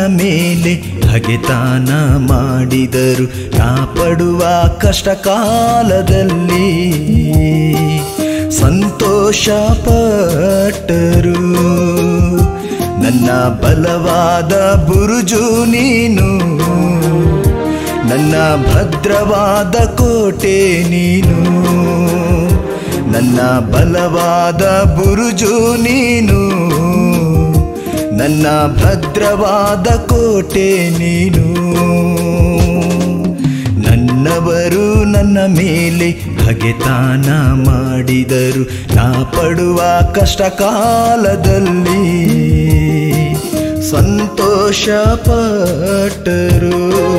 ಮೇಲೆ ಹಗೆತಾನ ಮಾಡಿದರು ನಾ ಪಡುವ ಕಷ್ಟ ಕಾಲದಲ್ಲಿ ಸಂತೋಷ ಪಟ್ಟರು ನನ್ನ ಬಲವಾದ ಬುರುಜು ನೀನು ನನ್ನ ಭದ್ರವಾದ ಕೋಟೆ ನೀನು ನನ್ನ ಬಲವಾದ ಬುರುಜು ನೀನು ನನ್ನ ಭದ್ರವಾದ ಕೋಟೆ ನೀನು ನನ್ನವರು ನನ್ನ ಮೇಲೆ ಹಗೆತಾನ ಮಾಡಿದರು ನಾ ಪಡುವ ಕಷ್ಟ ಕಾಲದಲ್ಲಿ ಸಂತೋಷ ಪಟ್ಟರು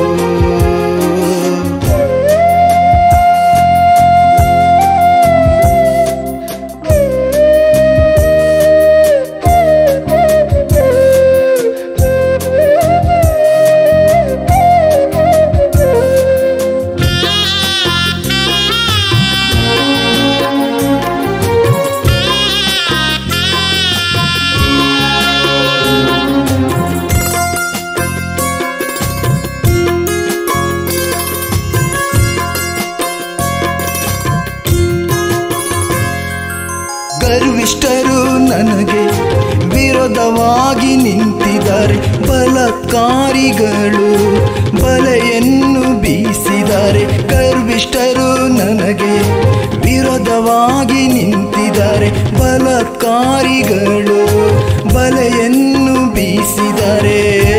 ಗರ್ವಿಷ್ಠರು ನನಗೆ ವಿರೋಧವಾಗಿ ನಿಂತಿದ್ದಾರೆ ಬಲಕಾರಿಗಳು ಬಲೆಯನ್ನು ಬೀಸಿದ್ದಾರೆ ಗರ್ವಿಷ್ಠರು ನನಗೆ ವಿರೋಧವಾಗಿ ನಿಂತಿದ್ದಾರೆ ಬಲಕಾರಿಗಳು ಬಲೆಯನ್ನು ಬೀಸಿದ್ದಾರೆ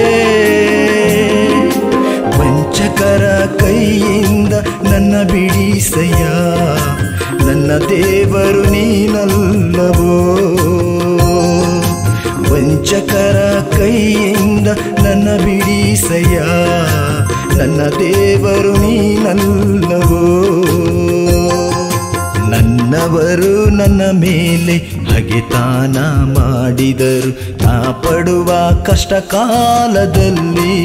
ವಂಚಕರ ಕೈಯಿಂದ ನನ್ನ ಬಿಡಿಸಯ್ಯ ನನ್ನ ದೇವರು ನೀನಲ್ಲವೋ ವಂಚಕರ ಕೈಯಿಂದ ನನ್ನ ಬಿಡಿಸಯ್ಯ ನನ್ನ ದೇವರು ನೀನಲ್ಲವೋ ನನ್ನವರು ನನ್ನ ಮೇಲೆ ಹಗೆತಾನ ಮಾಡಿದರು ನಾ ಪಡುವ ಕಷ್ಟ ಕಾಲದಲ್ಲಿ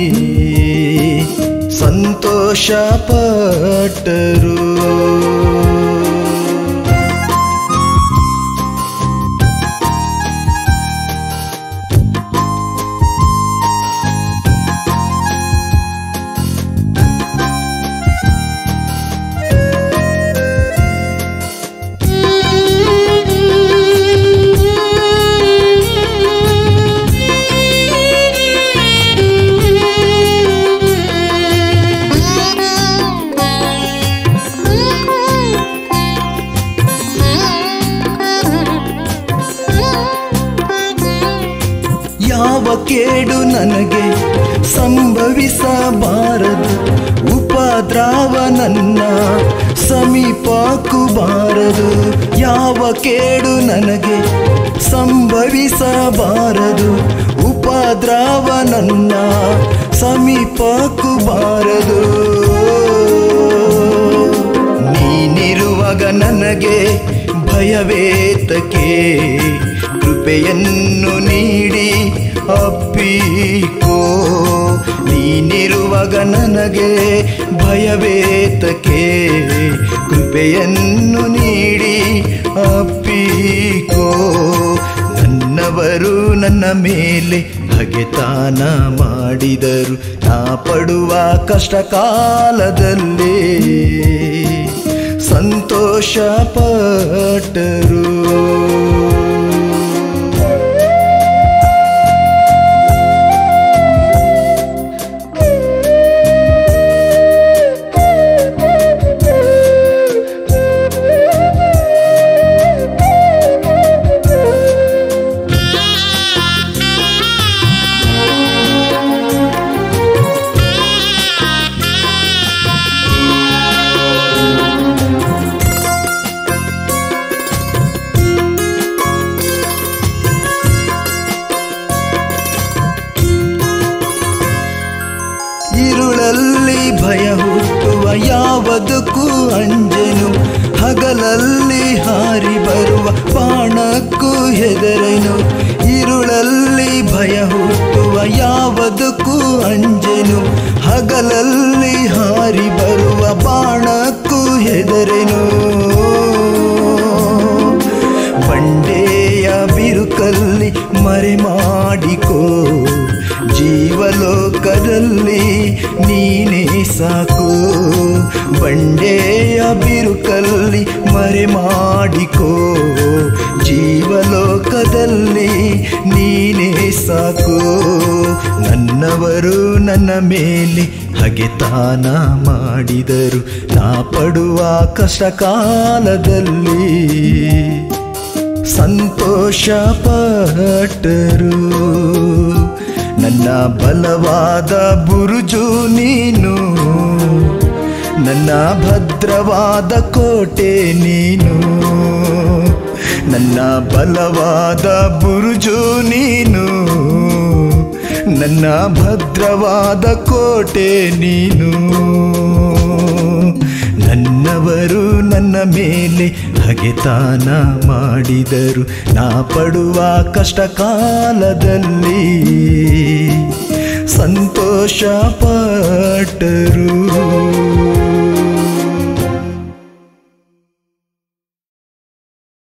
ಸಂತೋಷ ಪಟ್ಟರು ಯಾವ ಕೇಡು ನನಗೆ ಸಂಭವಿಸಬಾರದು ಉಪದ್ರಾವ ನನ್ನ ಸಮೀಪಕ್ಕೂ ಬಾರದು ಯಾವ ಕೇಡು ನನಗೆ ಸಂಭವಿಸಬಾರದು ಉಪದ್ರಾವ ನನ್ನ ಸಮೀಪಕ್ಕೂ ಬಾರದು ನೀನಿರುವಾಗ ನನಗೆ ಭಯವೇತಕ್ಕೆ ಕೃಪೆಯನ್ನು ನೀಡಿ ಅಪ್ಪಿಕೋ ನೀನಿರುವಾಗ ನನಗೆ ಭಯವೇತಕ್ಕೆ ಕೃಪೆಯನ್ನು ನೀಡಿ ಅಪ್ಪಿಕೋ ನನ್ನವರು ನನ್ನ ಮೇಲೆ ಹಗೆತಾನ ಮಾಡಿದರು ನಾ ಪಡುವ ಕಷ್ಟ ಕಾಲದಲ್ಲಿ ಸಂತೋಷ ಪಟ್ಟರು ഇരുಳಲ್ಲಿ ಭಯ ಹುಟ್ಟುವ ಯಾವುದಕ್ಕೂ ಅಂಜೆನು ಹಗಲಲ್ಲಿ ಹಾರಿ ಬರುವ ಬಾಣಕ್ಕೂ ಹೆದರೆನು ഇരുಳಲ್ಲಿ ಭಯ ಹುಟ್ಟುವ ಯಾವುದಕ್ಕೂ ಅಂಜೆನು ಹಗಲಲ್ಲಿ ಹಾರಿ ಬರುವ ಬಾಣಕ್ಕೂ ಹೆದರೆನು ಬಂಡೆಯ ಬಿರುಕಲ್ಲಿ ಮರೆ ಮಾಡಿಕೋ ಜೀವಲೋಕದಲ್ಲಿ ಮಾಡಿಕೋ ಜೀವಲೋಕದಲ್ಲಿ ನೀನೇ ಸಾಕು ನನ್ನವರು ನನ್ನ ಮೇಲೆ ಹಗೆತಾನ ಮಾಡಿದರು ನಾ ಪಡುವ ಕಷ್ಟ ಕಾಲದಲ್ಲಿ ಸಂತೋಷ ಪಟ್ಟರು ನನ್ನ ಬಲವಾದ ಬುರುಜು ನೀನು ನನ್ನ ಭದ್ರವಾದ ಕೋಟೆ ನೀನು ನನ್ನ ಬಲವಾದ ಬುರುಜು ನೀನು ನನ್ನ ಭದ್ರವಾದ ಕೋಟೆ ನೀನು ನನ್ನವರು ನನ್ನ ಮೇಲೆ ಹಗೆತಾನ ಮಾಡಿದರು ನಾ ಪಡುವ ಕಷ್ಟ ಕಾಲದಲ್ಲಿ ಸಂತೋಷ ಪಟ್ಟರು